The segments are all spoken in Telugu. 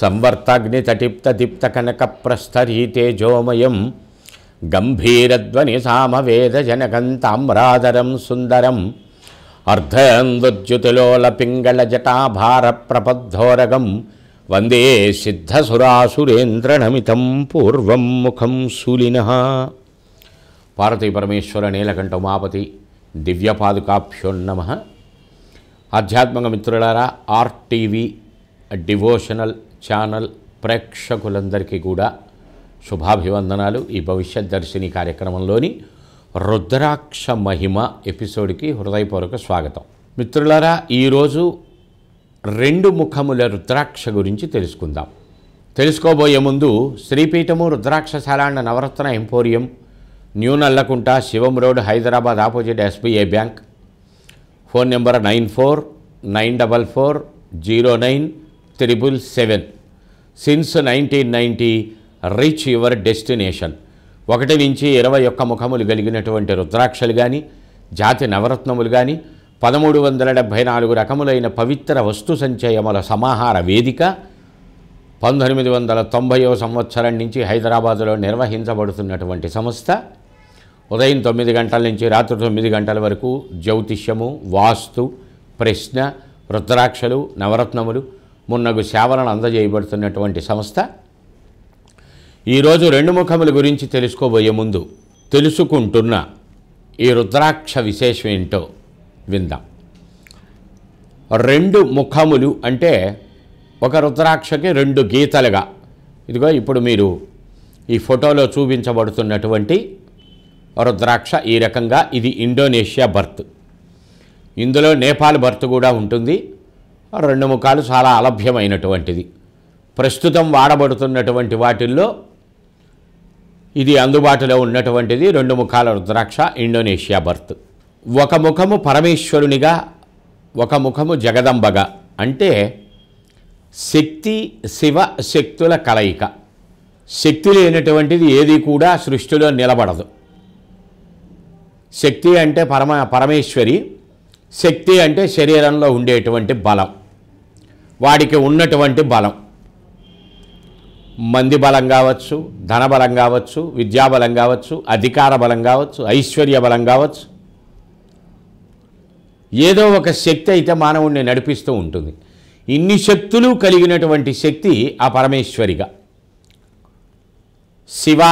సంవర్తగ్నితటిప్తదీప్తకనకప్రస్థరీతేజోమయం గంభీరధ్వని సామవేదజనకం తామ్రాదరం సుందరం అర్ధందుజ్యుతిలోలపింగళజటాభారప్రపద్ధోరగం వందే సిద్ధసురాసురేంద్రనమితం పూర్వం ముఖం శూలిన పార్వతీ పరమేశ్వర నీలకంఠ ఉమాపతి దివ్యపాదుకాభ్యోన్నమ ఆధ్యాత్మిక మిత్రులారా ఆర్టీవీ డివోషనల్ ఛానల్ ప్రేక్షకులందరికీ కూడా శుభాభివందనాలు ఈ భవిష్యత్ దర్శిని కార్యక్రమంలోని రుద్రాక్ష మహిమ ఎపిసోడ్కి హృదయపూర్వక స్వాగతం మిత్రులారా ఈరోజు రెండు ముఖముల రుద్రాక్ష గురించి తెలుసుకుందాం తెలుసుకోబోయే ముందు శ్రీపీఠము Rudrakshashala and Navaratna emporium new Nallakunta Shivam road Hyderabad opposite SBI bank phone number nine four nine double four zero nine triple seven since nineteen ninety reach your destination ఒకటి నుంచి ఇరవై ఒక్క ముఖములు కలిగినటువంటి రుద్రాక్షలు కానీ జాతి నవరత్నములు కానీ పదమూడు వందల డెబ్భై నాలుగు రకములైన పవిత్ర వస్తు సంచయముల సమాహార వేదిక పంతొమ్మిది వందల తొంభైవ సంవత్సరం నుంచి హైదరాబాదులో నిర్వహించబడుతున్నటువంటి సంస్థ ఉదయం తొమ్మిది గంటల నుంచి రాత్రి తొమ్మిది గంటల వరకు జ్యోతిష్యము వాస్తు ప్రశ్న రుద్రాక్షలు నవరత్నములు మున్నగు సేవలను అందజేయబడుతున్నటువంటి సంస్థ ఈరోజు రెండు ముఖముల గురించి తెలుసుకోబోయే ముందు తెలుసుకుంటున్న ఈ రుద్రాక్ష విశేషం ఏంటో విందాం రెండు ముఖములు అంటే ఒక రుద్రాక్షకి రెండు గీతలుగా ఇదిగో ఇప్పుడు మీరు ఈ ఫోటోలో చూపించబడుతున్నటువంటి రుద్రాక్ష ఈ రకంగా ఇది ఇండోనేషియా బర్త్ ఇందులో నేపాల్ బర్త్ కూడా ఉంటుంది రెండు ముఖాలు చాలా అలభ్యమైనటువంటిది ప్రస్తుతం వాడబడుతున్నటువంటి వాటిల్లో ఇది అందుబాటులో ఉన్నటువంటిది రెండు ముఖాల రుద్రాక్ష ఇండోనేషియా బర్త్ ఒక ముఖము పరమేశ్వరునిగా ఒక ముఖము జగదంబగా అంటే శక్తి శివ శక్తుల కలయిక శక్తి లేనటువంటిది ఏది కూడా సృష్టిలో నిలబడదు శక్తి అంటే పరమ పరమేశ్వరి శక్తి అంటే శరీరంలో ఉండేటువంటి బలం వాడికి ఉన్నటువంటి బలం మంది బలం కావచ్చు ధన బలం కావచ్చు విద్యాబలం కావచ్చు అధికార బలం కావచ్చు ఐశ్వర్య బలం కావచ్చు ఏదో ఒక శక్తి అయితే మానవుణ్ణి నడిపిస్తూ ఉంటుంది ఇన్ని శక్తులు కలిగినటువంటి శక్తి ఆ పరమేశ్వరిగా శివ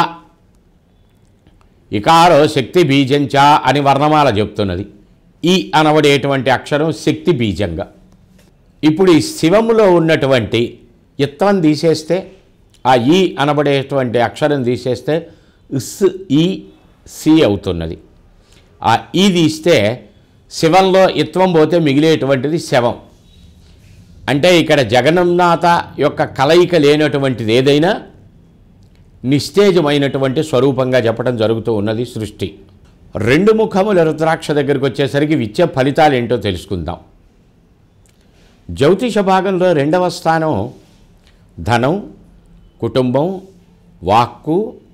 ఇకారో శక్తి బీజంచ అని వర్ణమాల చెప్తున్నది ఈ అనబడేటువంటి అక్షరం శక్తి బీజంగా ఇప్పుడు ఈ శివములో ఉన్నటువంటి ఇత్వం తీసేస్తే ఆ ఈ అనబడేటువంటి అక్షరం తీసేస్తే ఇస్ ఈ సి అవుతున్నది ఆ ఈ తీస్తే శివంలో ఇత్వం పోతే మిగిలేటువంటిది శవం అంటే ఇక్కడ జగన్నాథ యొక్క కలయిక లేనటువంటిది ఏదైనా నిస్తేజమైనటువంటి స్వరూపంగా చెప్పడం జరుగుతూ ఉన్నది సృష్టి రెండు ముఖముల రుద్రాక్ష దగ్గరికి వచ్చేసరికి ఇచ్చే ఫలితాలు ఏంటో తెలుసుకుందాం జ్యోతిష భాగంలో రెండవ స్థానం ధనం కుటుంబం వాక్కు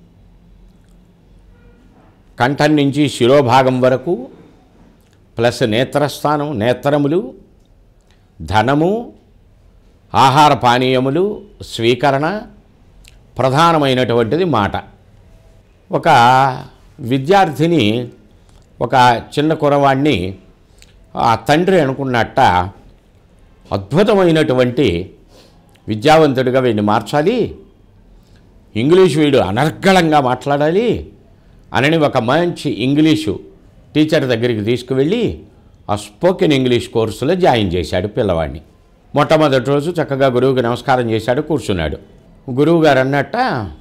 కంఠం నుంచి శిరోభాగం వరకు ప్లస్ నేత్రస్థానం నేత్రములు ధనము ఆహార పానీయములు స్వీకరణ ప్రధానమైనటువంటిది మాట ఒక విద్యార్థిని ఒక చిన్న కురవాడిని ఆ తండ్రి అనుకున్నట్ట అద్భుతమైనటువంటి విద్యావంతుడిగా వీడిని మార్చాలి ఇంగ్లీష్ వీడు అనర్గళంగా మాట్లాడాలి అనని ఒక మంచి ఇంగ్లీషు టీచర్ దగ్గరికి తీసుకువెళ్ళి ఆ స్పోకెన్ ఇంగ్లీష్ కోర్సులో జాయిన్ చేశాడు పిల్లవాడిని మొట్టమొదటి రోజు చక్కగా గురువుకి నమస్కారం చేశాడు కూర్చున్నాడు గురువు గారు అన్నట్ట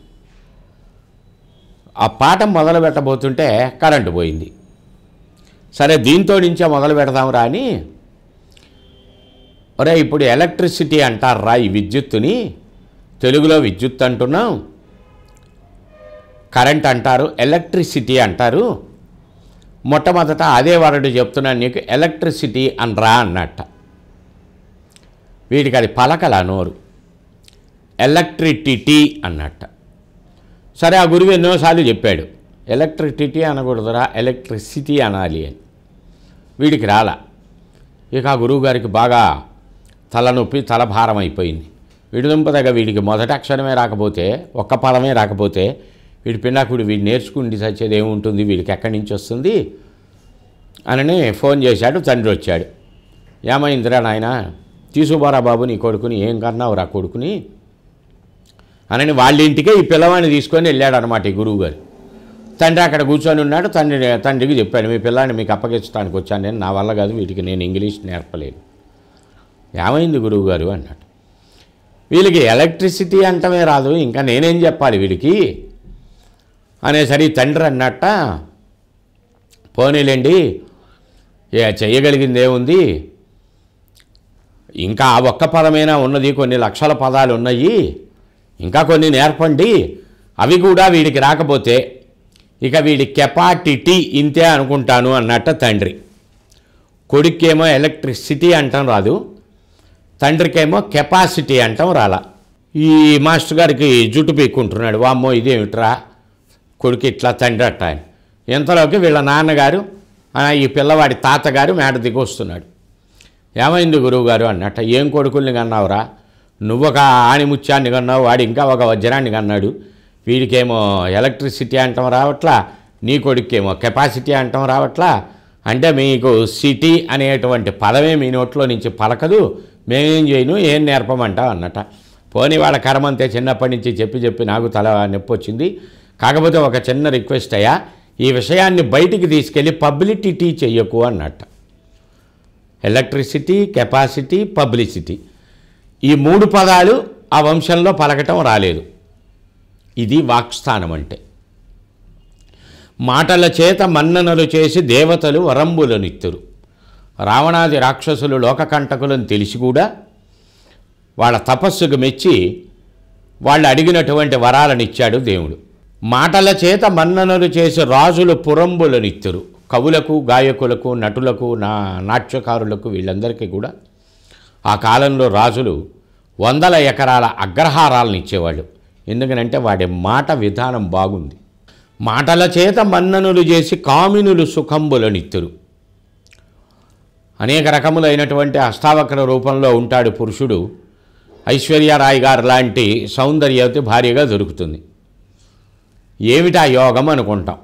ఆ పాఠం మొదలు పెట్టబోతుంటే కరెంటు పోయింది సరే దీంతో నుంచే మొదలు పెడదాం రా అని ఒరే ఇప్పుడు ఎలక్ట్రిసిటీ అంటారా ఈ విద్యుత్తుని తెలుగులో విద్యుత్ అంటున్నాం కరెంట్ అంటారు ఎలక్ట్రిసిటీ అంటారు మొట్టమొదట అదే వరడు చెప్తున్నాను నీకు ఎలక్ట్రిసిటీ అనరా అన్నట్ట వీడికి అది పలకల నోరు ఎలక్ట్రిసిటీ అన్నట్ట సరే ఆ గురువు ఎన్నోసార్లు చెప్పాడు ఎలక్ట్రిసిటీ అనకూడదురా ఎలక్ట్రిసిటీ అనాలి అని వీడికి రాలా ఇక ఆ గురువు గారికి బాగా తలనొప్పి తలభారం అయిపోయింది విడుదంపదగా వీడికి మొదటి అక్షరమే రాకపోతే ఒక్క పదమే రాకపోతే వీడి పిన్నాకుడు వీడు నేర్చుకుండి చచ్చేది ఏముంటుంది వీడికి ఎక్కడి నుంచి వస్తుంది అనని ఫోన్ చేశాడు తండ్రి వచ్చాడు ఏమైందిరా నాయన తీసుకుపోరా బాబు నీ కొడుకుని ఏం కన్నావు రా కొడుకుని అనని వాళ్ళ ఇంటికే ఈ పిల్లవాడిని తీసుకొని వెళ్ళాడు అనమాట ఈ గురువు గారు తండ్రి అక్కడ కూర్చొని ఉన్నాడు తండ్రి తండ్రికి చెప్పాడు మీ పిల్లాన్ని మీకు అప్పగించడానికి వచ్చాను నేను నా వల్ల కాదు వీటికి నేను ఇంగ్లీష్ నేర్పలేను ఏమైంది గురువు గారు అన్నాడు వీళ్ళకి ఎలక్ట్రిసిటీ అంటమే రాదు ఇంకా నేనేం చెప్పాలి వీడికి అనేసరి తండ్రి అన్నట్ట పోనీలేండి ఏ చెయ్యగలిగింది ఏముంది ఇంకా ఆ ఒక్క పదమైనా ఉన్నది కొన్ని లక్షల పదాలు ఉన్నాయి ఇంకా కొన్ని నేర్పండి అవి కూడా వీడికి రాకపోతే ఇక వీడి కెపాసిటీ ఇంతే అనుకుంటాను అన్నట్ట తండ్రి కొడుకేమో ఎలక్ట్రిసిటీ అంటాం రాదు తండ్రికేమో కెపాసిటీ అంటాం రాలా ఈ మాస్టర్ గారికి జుట్టు పీక్కుంటున్నాడు వామ్మో ఇదేమిట్రా కొడుకు ఇట్లా తండ్రి అట్ట అని ఇంతలోకి వీళ్ళ నాన్నగారు ఆ, ఈ పిల్లవాడి తాతగారు మేడ దిగి వస్తున్నాడు ఏమైంది గురువుగారు అన్నట్ట ఏం కొడుకుల్ని కన్నావురా నువ్వు ఒక ఆణిముత్యాన్ని కన్నావు వాడు ఇంకా ఒక వజ్రాన్ని కన్నాడు వీడికేమో ఎలక్ట్రిసిటీ అంటాం రావట్లా నీ కొడుకేమో కెపాసిటీ అంటాం రావట్లా అంటే మీకు సిటీ అనేటువంటి పదమే మీ నోట్లో నుంచి పలకదు మేమేం చేయను ఏం నేర్పమంటావు అన్నట పోనీ వాళ్ళ కర్మంతే చిన్నప్పటి నుంచి చెప్పి చెప్పి నాకు తల నొప్పి వచ్చింది కాకపోతే ఒక చిన్న రిక్వెస్ట్ అయ్యా ఈ విషయాన్ని బయటికి తీసుకెళ్ళి పబ్లిసిటీ చెయ్యకు అన్నట్ట ఎలక్ట్రిసిటీ కెపాసిటీ పబ్లిసిటీ ఈ మూడు పదాలు ఆ వంశంలో పలకటం రాలేదు ఇది వాక్స్థానం అంటే మాటల చేత మన్ననలు చేసి దేవతలు వరంబులనిత్తురు రావణాది రాక్షసులు లోకకంటకులను తెలిసి కూడా వాళ్ళ తపస్సుకు మెచ్చి వాళ్ళు అడిగినటువంటి వరాలనిచ్చాడు దేవుడు మాటల చేత మన్ననలు చేసి రాజులు పురంబులనిత్తురు కవులకు గాయకులకు నటులకు నా నాట్యకారులకు వీళ్ళందరికీ కూడా ఆ కాలంలో రాజులు వందల ఎకరాల అగ్రహారాలను ఇచ్చేవాళ్ళు ఎందుకనంటే వాడి మాట విధానం బాగుంది మాటల చేత మన్ననులు చేసి కామినులు సుఖంబులనిత్తురు అనేక రకములైనటువంటి అష్టావక్ర రూపంలో ఉంటాడు పురుషుడు ఐశ్వర్యరాయ్ గారు లాంటి సౌందర్యవతి భార్యగా దొరుకుతుంది ఏమిటా యోగం అనుకుంటాం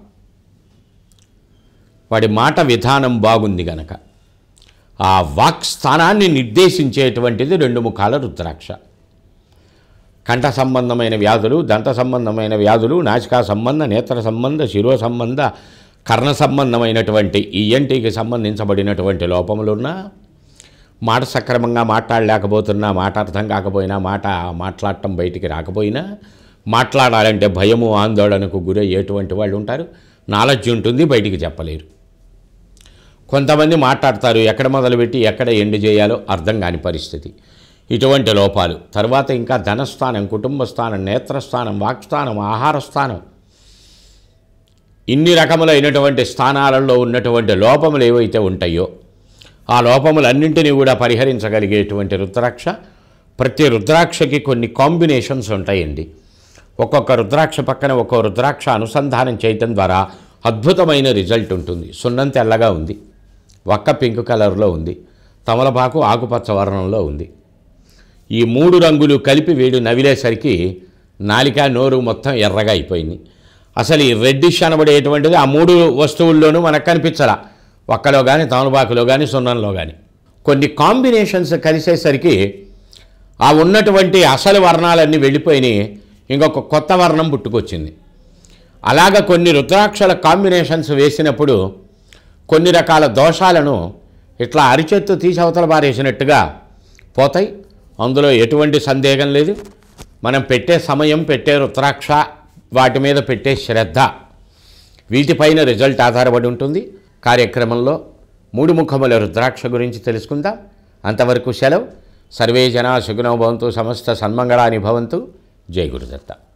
వాడి మాట విధానం బాగుంది గనక ఆ వాక్ స్థానాన్ని నిర్దేశించేటువంటిది రెండు ముఖాల రుద్రాక్ష కంఠ సంబంధమైన వ్యాధులు దంత సంబంధమైన వ్యాధులు నాసికా సంబంధ నేత్ర సంబంధ శిరో సంబంధ కర్ణ సంబంధమైనటువంటి ఈఎన్టీకి సంబంధించబడినటువంటి లోపములున్నా మాట సక్రమంగా మాట్లాడలేకపోతున్నా మాట అర్థం కాకపోయినా మాట మాట్లాడటం బయటికి రాకపోయినా మాట్లాడాలంటే భయము ఆందోళనకు గురయ్యేటువంటి వాళ్ళు ఉంటారు నాలెడ్జ్ ఉంటుంది బయటికి చెప్పలేరు కొంతమంది మాట్లాడతారు ఎక్కడ మొదలుపెట్టి ఎక్కడ ఎండు చేయాలో అర్థం కాని పరిస్థితి ఇటువంటి లోపాలు తర్వాత ఇంకా ధనస్థానం కుటుంబ స్థానం నేత్రస్థానం వాక్స్థానం ఆహార స్థానం ఇన్ని రకములైనటువంటి స్థానాలలో ఉన్నటువంటి లోపములు ఏవైతే ఉంటాయో ఆ లోపములన్నింటినీ కూడా పరిహరించగలిగేటువంటి రుద్రాక్ష ప్రతి రుద్రాక్షకి కొన్ని కాంబినేషన్స్ ఉంటాయండి ఒక్కొక్క రుద్రాక్ష పక్కన ఒక్కో రుద్రాక్ష అనుసంధానం చేయటం ద్వారా అద్భుతమైన రిజల్ట్ ఉంటుంది సున్నం తెల్లగా ఉంది ఒక్క పింక్ కలర్లో ఉంది తమలపాకు ఆకుపచ్చ వర్ణంలో ఉంది ఈ మూడు రంగులు కలిపి వీడు నవిలేసరికి నాలిక నోరు మొత్తం ఎర్రగా అయిపోయింది అసలు ఈ రెడ్డిష్ అనబడేటువంటిది ఆ మూడు వస్తువుల్లోనూ మనకు కనిపించలా ఒక్కలో కానీ తమలపాకులో కానీ సున్నంలో కానీ కొన్ని కాంబినేషన్స్ కలిసేసరికి ఆ ఉన్నటువంటి అసలు వర్ణాలన్నీ వెళ్ళిపోయినాయి ఇంకొక కొత్త వర్ణం పుట్టుకొచ్చింది అలాగ కొన్ని రుద్రాక్షల కాంబినేషన్స్ వేసినప్పుడు కొన్ని రకాల దోషాలను ఇట్లా అరిచెత్తు తీసి అవతల పారేసినట్టుగా పోతాయి అందులో ఎటువంటి సందేహం లేదు మనం పెట్టే సమయం పెట్టే రుద్రాక్ష వాటి మీద పెట్టే శ్రద్ధ వీటిపైన రిజల్ట్ ఆధారపడి ఉంటుంది కార్యక్రమంలో మూడు ముఖముల రుద్రాక్ష గురించి తెలుసుకుందాం అంతవరకు సెలవు సర్వే జనా సుగుణో భవంతు సమస్త సన్మంగళాని భవంతు జై గురుదత్త